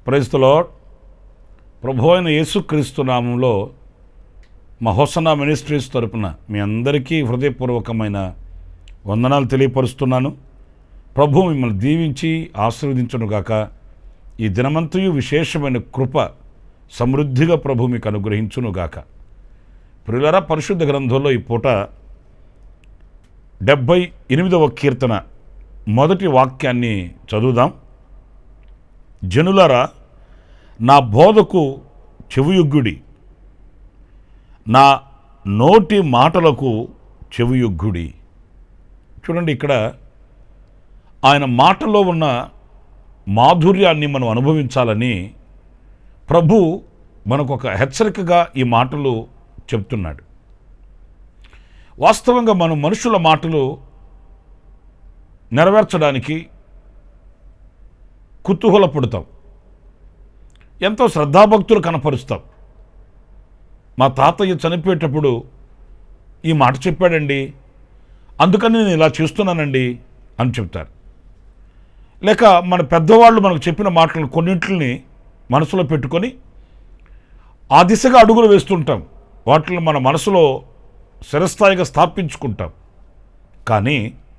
ప్రైస్తులో ప్రభు అయిన యేసుక్రీస్తు నామంలో మా హోసనా మినిస్ట్రీస్ తరపున మీ అందరికీ హృదయపూర్వకమైన వందనాలు తెలియపరుస్తున్నాను ప్రభు మిమ్మల్ని దీవించి ఆశీర్వదించునుగాక ఈ దినమంతయు విశేషమైన కృప సమృద్ధిగా ప్రభు మీకు అనుగ్రహించునుగాక ప్రియులరా పరిశుద్ధ గ్రంథంలో ఈ పూట డెబ్భై ఎనిమిదవ కీర్తన మొదటి వాక్యాన్ని చదువుదాం జనులారా నా బోధకు చెవియొగ్గుడి నా నోటి మాటలకు చెవియొగ్గుడి చూడండి ఇక్కడ ఆయన మాటలో ఉన్న మాధుర్యాన్ని మనం అనుభవించాలని ప్రభు మనకు ఒక హెచ్చరికగా ఈ మాటలు చెప్తున్నాడు వాస్తవంగా మనం మనుషుల మాటలు నెరవేర్చడానికి కుతూహలపడతాం ఎంతో శ్రద్ధాభక్తులు కనపరుస్తాం మా తాతయ్య చనిపోయేటప్పుడు ఈ మాట చెప్పాడండి అందుకని నేను ఇలా చేస్తున్నానండి అని చెప్తారు లేక మన పెద్దవాళ్ళు మనకు చెప్పిన మాటలను కొన్నింటిని మనసులో పెట్టుకొని ఆ దిశగా అడుగులు వేస్తుంటాం వాటిని మన మనసులో స్థిరస్థాయిగా స్థాపించుకుంటాం కానీ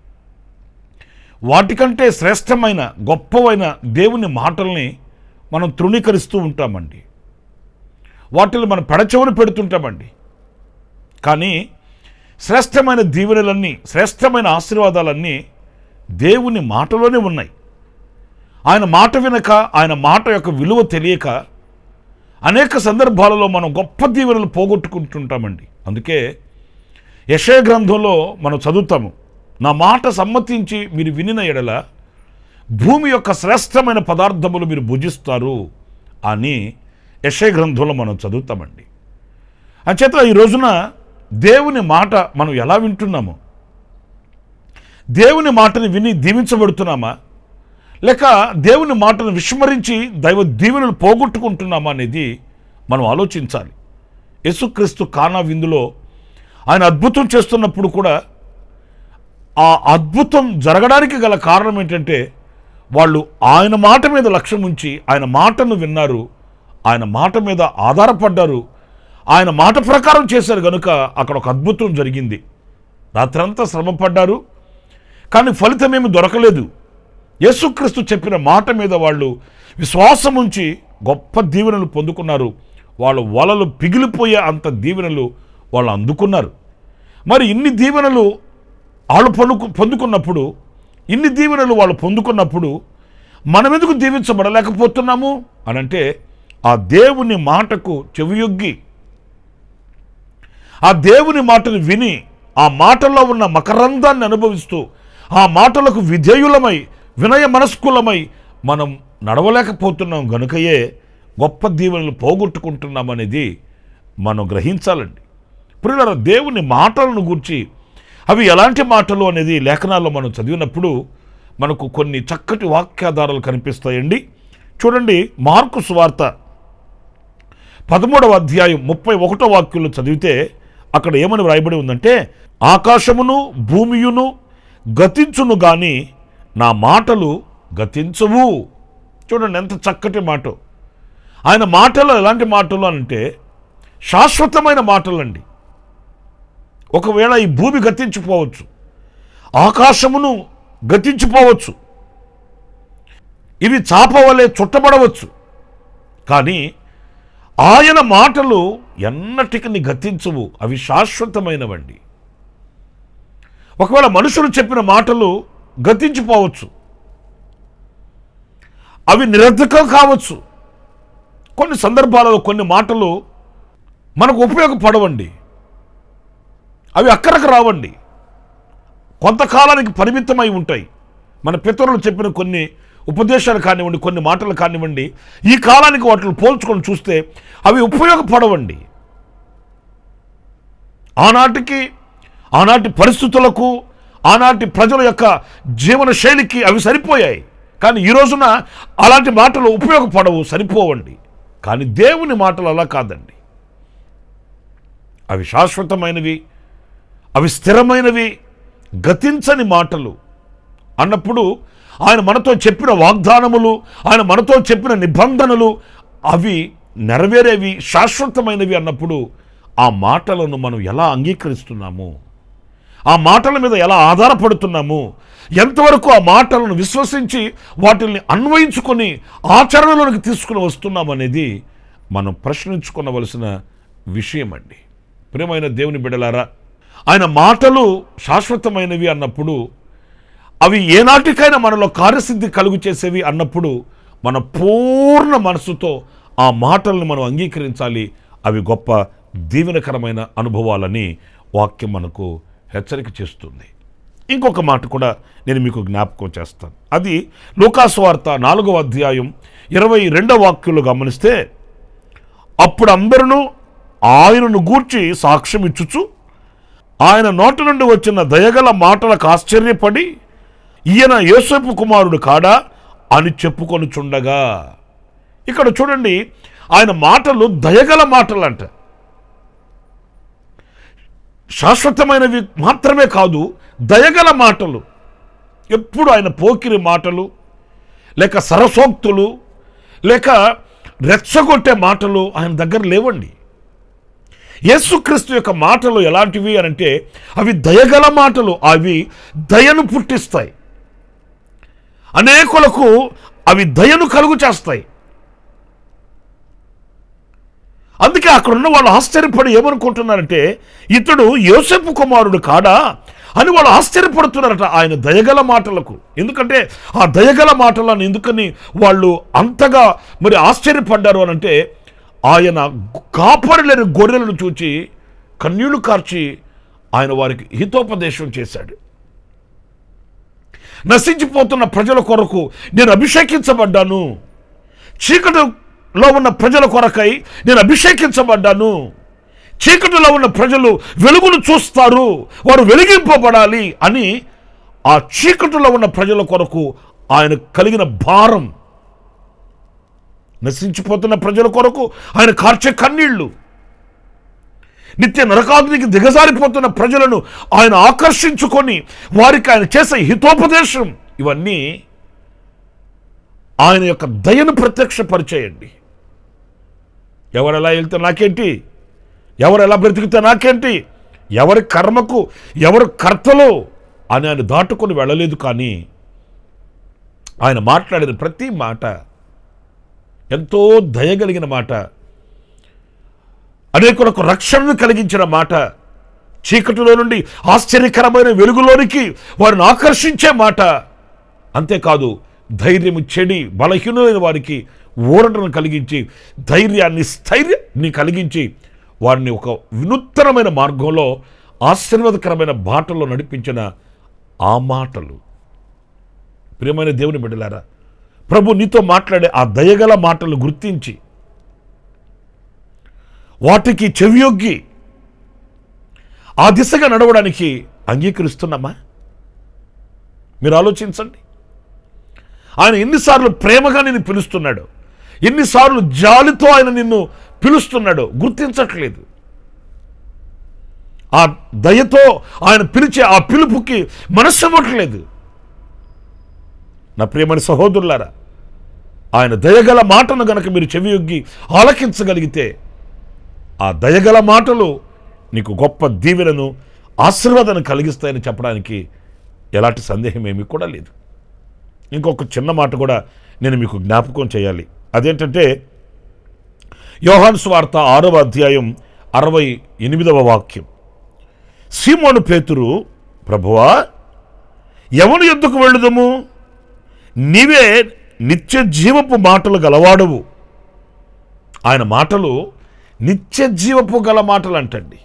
వాటికంటే శ్రేష్టమైన గొప్పవైన దేవుని మాటల్ని మనం తృణీకరిస్తూ ఉంటామండి వాటిని మనం పెడచెవును పెడుతుంటామండి కానీ శ్రేష్టమైన దీవెనలన్నీ శ్రేష్టమైన ఆశీర్వాదాలన్నీ దేవుని మాటలోనే ఉన్నాయి ఆయన మాట వినక ఆయన మాట యొక్క విలువ తెలియక అనేక సందర్భాలలో మనం గొప్ప దీవెనలు పోగొట్టుకుంటుంటామండి అందుకే యశయ గ్రంథంలో మనం చదువుతాము నా మాట సమ్మతించి మీరు వినిన ఎడల భూమి యొక్క శ్రేష్టమైన పదార్థములు మీరు భుజిస్తారు అని యశయ గ్రంథంలో మనం చదువుతామండి అంచేత ఈ రోజున దేవుని మాట మనం ఎలా వింటున్నాము దేవుని మాటని విని దీవించబడుతున్నామా లేక దేవుని మాటను విస్మరించి దైవ దీవెనలు పోగొట్టుకుంటున్నామా అనేది మనం ఆలోచించాలి యేసుక్రీస్తు కానా విందులో ఆయన అద్భుతం చేస్తున్నప్పుడు కూడా ఆ అద్భుతం జరగడానికి గల కారణం ఏంటంటే వాళ్ళు ఆయన మాట మీద లక్ష్యం ఉంచి ఆయన మాటను విన్నారు ఆయన మాట మీద ఆధారపడ్డారు ఆయన మాట ప్రకారం చేశారు కనుక అక్కడ ఒక అద్భుతం జరిగింది రాత్రంతా శ్రమపడ్డారు కానీ ఫలితం ఏమి దొరకలేదు యేసుక్రీస్తు చెప్పిన మాట మీద వాళ్ళు విశ్వాసం ఉంచి గొప్ప దీవెనలు పొందుకున్నారు వాళ్ళ వలలు పిగిలిపోయే అంత దీవెనలు వాళ్ళు అందుకున్నారు మరి ఇన్ని దీవెనలు వాళ్ళు పొందుకు పొందుకున్నప్పుడు ఇన్ని దీవెనలు వాళ్ళు పొందుకున్నప్పుడు మనం ఎందుకు దీవించబడలేకపోతున్నాము అనంటే ఆ దేవుని మాటకు చెవియొగ్గి ఆ దేవుని మాటను విని ఆ మాటల్లో ఉన్న మకరందాన్ని అనుభవిస్తూ ఆ మాటలకు విధేయులమై వినయ మనస్కులమై మనం నడవలేకపోతున్నాం గనుకయే గొప్ప దీవెనలు పోగొట్టుకుంటున్నాం అనేది మనం గ్రహించాలండి ప్రియుల దేవుని మాటలను గురించి అవి ఎలాంటి మాటలు అనేది లేఖనాల్లో మనం చదివినప్పుడు మనకు కొన్ని చక్కటి వాక్యాధారాలు కనిపిస్తాయండి చూడండి మార్కు సువార్త పదమూడవ అధ్యాయం ముప్పై ఒకటో వాక్యంలో చదివితే అక్కడ ఏమని వ్రాయబడి ఉందంటే ఆకాశమును భూమియును గతించును గాని నా మాటలు గతించవు చూడండి ఎంత చక్కటి మాట ఆయన మాటలు ఎలాంటి మాటలు అంటే శాశ్వతమైన మాటలు అండి ఒకవేళ ఈ భూమి గతించిపోవచ్చు ఆకాశమును గతించిపోవచ్చు ఇవి చాపవలే చుట్టబడవచ్చు కానీ ఆయన మాటలు ఎన్నటికి గతించవు అవి శాశ్వతమైనవండి ఒకవేళ మనుషులు చెప్పిన మాటలు గతించిపోవచ్చు అవి నిరర్ధకం కావచ్చు కొన్ని సందర్భాలలో కొన్ని మాటలు మనకు ఉపయోగపడవండి అవి అక్కరకు రావండి కొంతకాలానికి పరిమితమై ఉంటాయి మన పితరులు చెప్పిన కొన్ని ఉపదేశాలు కానివ్వండి కొన్ని మాటలు కానివ్వండి ఈ కాలానికి వాటిని పోల్చుకొని చూస్తే అవి ఉపయోగపడవండి ఆనాటికి ఆనాటి పరిస్థితులకు ఆనాటి ప్రజల యొక్క జీవన శైలికి అవి సరిపోయాయి కానీ ఈ రోజున అలాంటి మాటలు ఉపయోగపడవు సరిపోవండి కానీ దేవుని మాటలు అలా కాదండి అవి శాశ్వతమైనవి అవి స్థిరమైనవి గతించని మాటలు అన్నప్పుడు ఆయన మనతో చెప్పిన వాగ్దానములు ఆయన మనతో చెప్పిన నిబంధనలు అవి నెరవేరేవి శాశ్వతమైనవి అన్నప్పుడు ఆ మాటలను మనం ఎలా అంగీకరిస్తున్నాము ఆ మాటల మీద ఎలా ఆధారపడుతున్నాము ఎంతవరకు ఆ మాటలను విశ్వసించి వాటిని అన్వయించుకొని ఆచరణలోనికి తీసుకుని వస్తున్నాం అనేది మనం ప్రశ్నించుకోవలసిన విషయం అండి ప్రియమైన దేవుని బిడలారా ఆయన మాటలు శాశ్వతమైనవి అన్నప్పుడు అవి ఏనాటికైనా మనలో కార్యసిద్ధి కలుగు చేసేవి అన్నప్పుడు మన పూర్ణ మనసుతో ఆ మాటలను మనం అంగీకరించాలి అవి గొప్ప దీవెనకరమైన అనుభవాలని వాక్యం మనకు హెచ్చరిక చేస్తుంది ఇంకొక మాట కూడా నేను మీకు జ్ఞాపకం చేస్తాను అది లూకాసు వార్త నాలుగవ అధ్యాయం ఇరవై రెండవ వాక్యంలో గమనిస్తే అప్పుడు అందరూ ఆయనను గూర్చి సాక్ష్యం ఇచ్చుచు ఆయన నోటి నుండి వచ్చిన దయగల మాటలకు ఆశ్చర్యపడి ఈయన యోసేపు కుమారుడు కాడా అని చెప్పుకొనుచుండగా ఇక్కడ చూడండి ఆయన మాటలు దయగల మాటలు అంట శాశ్వతమైనవి మాత్రమే కాదు దయగల మాటలు ఎప్పుడు ఆయన పోకిరి మాటలు లేక సరసోక్తులు లేక రెచ్చగొట్టే మాటలు ఆయన దగ్గర లేవండి యేసుక్రీస్తు యొక్క మాటలు ఎలాంటివి అని అంటే అవి దయగల మాటలు అవి దయను పుట్టిస్తాయి అనేకులకు అవి దయను కలుగు చేస్తాయి అందుకే అక్కడ ఉన్న వాళ్ళు ఆశ్చర్యపడి ఏమనుకుంటున్నారంటే ఇతడు యోసేపు కుమారుడు కాడా అని వాళ్ళు ఆశ్చర్యపడుతున్నారట ఆయన దయగల మాటలకు ఎందుకంటే ఆ దయగల మాటలను ఎందుకని వాళ్ళు అంతగా మరి ఆశ్చర్యపడ్డారు అని అంటే ఆయన కాపరిలేని గొర్రెలను చూచి కన్నీళ్లు కార్చి ఆయన వారికి హితోపదేశం చేశాడు నశించిపోతున్న ప్రజల కొరకు నేను అభిషేకించబడ్డాను చీకటిలో ఉన్న ప్రజల కొరకై నేను అభిషేకించబడ్డాను చీకటిలో ఉన్న ప్రజలు వెలుగును చూస్తారు వారు వెలిగింపబడాలి అని ఆ చీకటిలో ఉన్న ప్రజల కొరకు ఆయన కలిగిన భారం నశించిపోతున్న ప్రజల కొరకు ఆయన కార్చే కన్నీళ్లు నిత్య నరకాగ్నికి దిగజారిపోతున్న ప్రజలను ఆయన ఆకర్షించుకొని వారికి ఆయన చేసే హితోపదేశం ఇవన్నీ ఆయన యొక్క దయను ప్రత్యక్షపరిచేయండి ఎవరు ఎలా వెళ్తే నాకేంటి ఎవరు ఎలా బ్రతికితే నాకేంటి ఎవరి కర్మకు ఎవరు కర్తలో అని ఆయన దాటుకొని వెళ్ళలేదు కానీ ఆయన మాట్లాడిన ప్రతి మాట ఎంతో దయగలిగిన మాట అనేకులకు రక్షణను కలిగించిన మాట చీకటిలో నుండి ఆశ్చర్యకరమైన వెలుగులోనికి వారిని ఆకర్షించే మాట అంతేకాదు ధైర్యము చెడి బలహీనులైన వారికి ఊరటను కలిగించి ధైర్యాన్ని స్థైర్యాన్ని కలిగించి వారిని ఒక వినూత్నమైన మార్గంలో ఆశీర్వాదకరమైన బాటలో నడిపించిన ఆ మాటలు ప్రియమైన దేవుని బిడ్డలారా ప్రభు నీతో మాట్లాడే ఆ దయగల మాటలు గుర్తించి వాటికి చెవియొగ్గి ఆ దిశగా నడవడానికి అంగీకరిస్తున్నామా మీరు ఆలోచించండి ఆయన ఎన్నిసార్లు ప్రేమగా నిన్ను పిలుస్తున్నాడు ఎన్నిసార్లు జాలితో ఆయన నిన్ను పిలుస్తున్నాడు గుర్తించట్లేదు ఆ దయతో ఆయన పిలిచే ఆ పిలుపుకి మనస్సు ఇవ్వట్లేదు నా ప్రియమని సహోదరులారా ఆయన దయగల మాటను గనక మీరు చెవియొగ్గి ఆలకించగలిగితే ఆ దయగల మాటలు నీకు గొప్ప దీవెనను ఆశీర్వాదాన్ని కలిగిస్తాయని చెప్పడానికి ఎలాంటి సందేహం ఏమీ కూడా లేదు ఇంకొక చిన్న మాట కూడా నేను మీకు జ్ఞాపకం చేయాలి అదేంటంటే యోహాను స్వార్త ఆరవ అధ్యాయం అరవై ఎనిమిదవ వాక్యం సీమోను పేతురు ప్రభువా ఎవరు ఎందుకు వెళ్ళుదము నీవే నిత్య జీవపు మాటలు గలవాడవు ఆయన మాటలు నిత్య జీవపు గల మాటలు అంటండి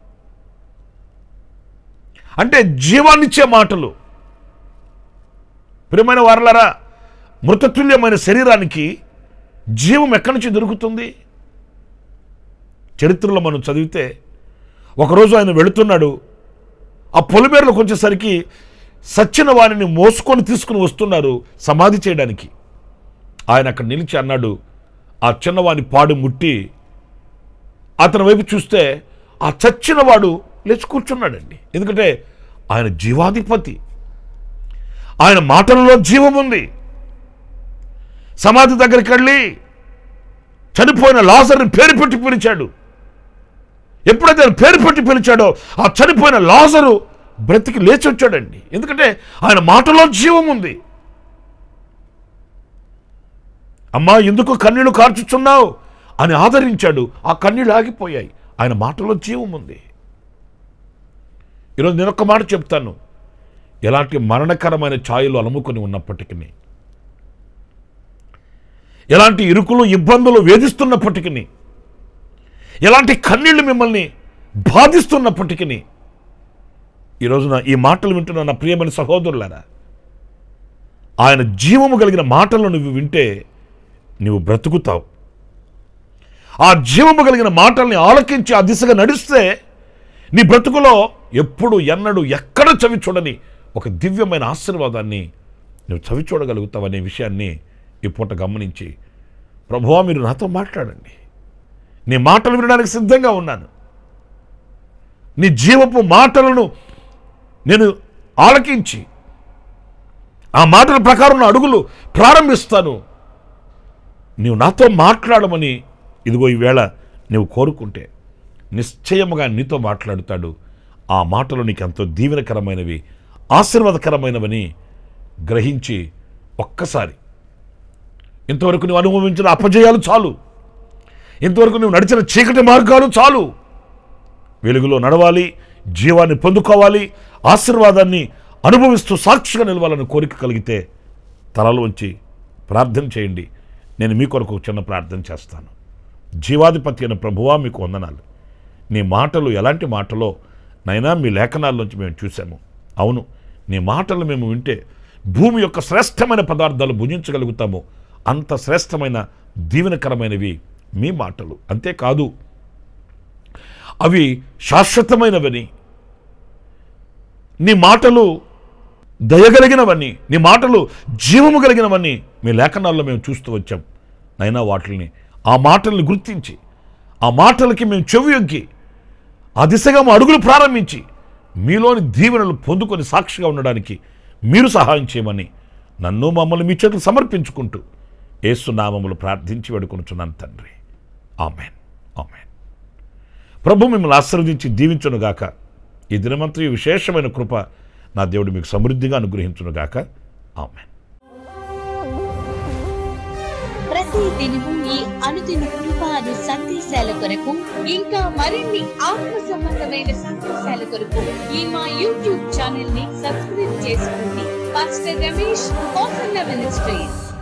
అంటే జీవాన్నిచ్చే మాటలు ప్రియమైన వారలరా మృతతుల్యమైన శరీరానికి జీవం ఎక్కడి నుంచి దొరుకుతుంది చరిత్రలో మనం చదివితే ఒకరోజు ఆయన వెళుతున్నాడు ఆ పొలిమేరలోకి వచ్చేసరికి సచ్చిన వారిని మోసుకొని తీసుకుని వస్తున్నారు సమాధి చేయడానికి ఆయన అక్కడ నిలిచి అన్నాడు ఆ చిన్నవాని పాడు ముట్టి అతని వైపు చూస్తే ఆ చచ్చినవాడు లేచి కూర్చున్నాడండి ఎందుకంటే ఆయన జీవాధిపతి ఆయన మాటలలో జీవం ఉంది సమాధి దగ్గరికి వెళ్ళి చనిపోయిన లాజర్ని పేరు పెట్టి పిలిచాడు ఎప్పుడైతే ఆయన పేరు పెట్టి పిలిచాడో ఆ చనిపోయిన లాజరు బ్రతికి లేచి వచ్చాడండి ఎందుకంటే ఆయన మాటలో జీవం ఉంది అమ్మా ఎందుకు కన్నీళ్లు కార్చుచున్నావు అని ఆదరించాడు ఆ కన్నీళ్ళు ఆగిపోయాయి ఆయన మాటలో జీవం ఉంది ఈరోజు నేను ఒక్క మాట చెప్తాను ఎలాంటి మరణకరమైన ఛాయలు అలుముకొని ఉన్నప్పటికీ ఎలాంటి ఇరుకులు ఇబ్బందులు వేధిస్తున్నప్పటికీ ఎలాంటి కన్నీళ్లు మిమ్మల్ని బాధిస్తున్నప్పటికీ ఈ రోజున ఈ మాటలు వింటున్న నా ప్రియమైన సహోదరులారా ఆయన జీవము కలిగిన మాటలు నువ్వు వింటే నువ్వు బ్రతుకుతావు ఆ జీవము కలిగిన మాటల్ని ఆలకించి ఆ దిశగా నడిస్తే నీ బ్రతుకులో ఎప్పుడు ఎన్నడూ ఎక్కడ చవి చూడని ఒక దివ్యమైన ఆశీర్వాదాన్ని నువ్వు చవి చూడగలుగుతావు అనే విషయాన్ని ఈ పూట గమనించి ప్రభువా మీరు నాతో మాట్లాడండి నీ మాటలు వినడానికి సిద్ధంగా ఉన్నాను నీ జీవపు మాటలను నేను ఆలకించి ఆ మాటల ప్రకారం నా అడుగులు ప్రారంభిస్తాను నీవు నాతో మాట్లాడమని ఇదిగో ఈవేళ నీవు కోరుకుంటే నిశ్చయముగా నీతో మాట్లాడుతాడు ఆ మాటలు నీకు ఎంతో దీవెనకరమైనవి ఆశీర్వాదకరమైనవని గ్రహించి ఒక్కసారి ఇంతవరకు నువ్వు అనుభవించిన అపజయాలు చాలు ఇంతవరకు నువ్వు నడిచిన చీకటి మార్గాలు చాలు వెలుగులో నడవాలి జీవాన్ని పొందుకోవాలి ఆశీర్వాదాన్ని అనుభవిస్తూ సాక్షిగా నిలవాలని కోరిక కలిగితే తలలోంచి ప్రార్థన చేయండి నేను మీ కొరకు చిన్న ప్రార్థన చేస్తాను జీవాధిపతి అయిన ప్రభువా మీకు వందనాలు నీ మాటలు ఎలాంటి మాటలో నైనా మీ లేఖనాల్లోంచి మేము చూసాము అవును నీ మాటలు మేము వింటే భూమి యొక్క శ్రేష్టమైన పదార్థాలు భుజించగలుగుతాము అంత శ్రేష్టమైన దీవెనకరమైనవి మీ మాటలు అంతేకాదు అవి శాశ్వతమైనవని నీ మాటలు దయగలిగినవన్నీ నీ మాటలు జీవము కలిగినవన్నీ మీ లేఖనాల్లో మేము చూస్తూ వచ్చాం నైనా వాటిని ఆ మాటల్ని గుర్తించి ఆ మాటలకి మేము చెవియొగ్గి ఆ దిశగా మా అడుగులు ప్రారంభించి మీలోని దీవెనలు పొందుకొని సాక్షిగా ఉండడానికి మీరు సహాయం చేయమని నన్ను మమ్మల్ని మీ చేతులు సమర్పించుకుంటూ ఏసునామములు ప్రార్థించి వేడుకొనుచున్నాను తండ్రి ఆమెన్ ఆమెన్ ప్రభు మిమ్మల్ని ఆశీర్వదించి దీవించునుగాక ఈ దినమంత్రి విశేషమైన కృప నా దేవుడు మీకు సమృద్ధిగా అనుగ్రహించునుగాక ఆమెన్ ప్రతి దినము ఈ అనుదిన కృపాను సందేశాల కొరకు ఇంకా మరిన్ని ఆత్మ సంబంధమైన సందేశాల కొరకు ఈ మా యూట్యూబ్ ఛానల్ ని సబ్స్క్రైబ్ చేసుకోండి పాస్టర్ రమేష్ కోసన్న మినిస్ట్రీస్